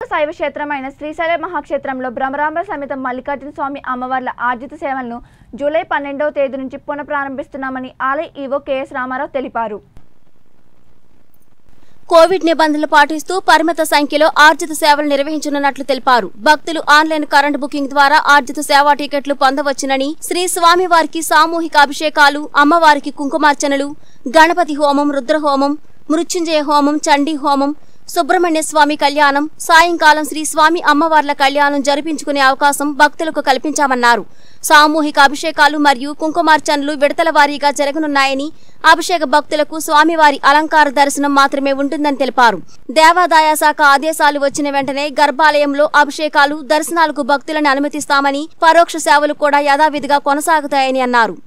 శైవ క్షేత్రమైన శ్రీశైల మహాక్షేత్రంలో భ్రమరాంబ సమేత మల్లికార్జున స్వామి అమ్మవార్ల ఆర్జిత సేవలను జూలై పన్నెండవ తేదీ నుంచి పునఃప్రారంభిస్తున్నామని ఆలయ ఈవో కెఎస్ రామారావు తెలిపారు కోవిడ్ నిబంధనలు పాటిస్తూ పరిమిత సంఖ్యలో ఆర్జిత సేవలు నిర్వహించనున్నట్లు తెలిపారు భక్తులు ఆన్లైన్ కరెంట్ బుకింగ్ ద్వారా ఆర్జిత సేవా టికెట్లు పొందవచ్చునని శ్రీ స్వామివారికి సామూహిక అభిషేకాలు అమ్మవారికి కుంకుమార్చనలు గణపతి హోమం రుద్రహోమం మృత్యుంజయ హోమం చండీ హోమం సుబ్రహ్మణ్య స్వామి కళ్యాణం సాయంకాలం శ్రీ స్వామి అమ్మవార్ల కళ్యాణం జరిపించుకునే అవకాశం భక్తులకు కల్పించామన్నారు సామూహిక అభిషేకాలు మరియు కుంకుమార్చనలు విడతల వారీగా జరగనున్నాయని అభిషేక భక్తులకు స్వామివారి అలంకార దర్శనం మాత్రమే ఉంటుందని తెలిపారు దేవాదాయ శాఖ ఆదేశాలు వచ్చిన వెంటనే గర్భాలయంలో అభిషేకాలు దర్శనాలకు భక్తులను అనుమతిస్తామని పరోక్ష సేవలు కూడా యథావిధిగా కొనసాగుతాయని అన్నారు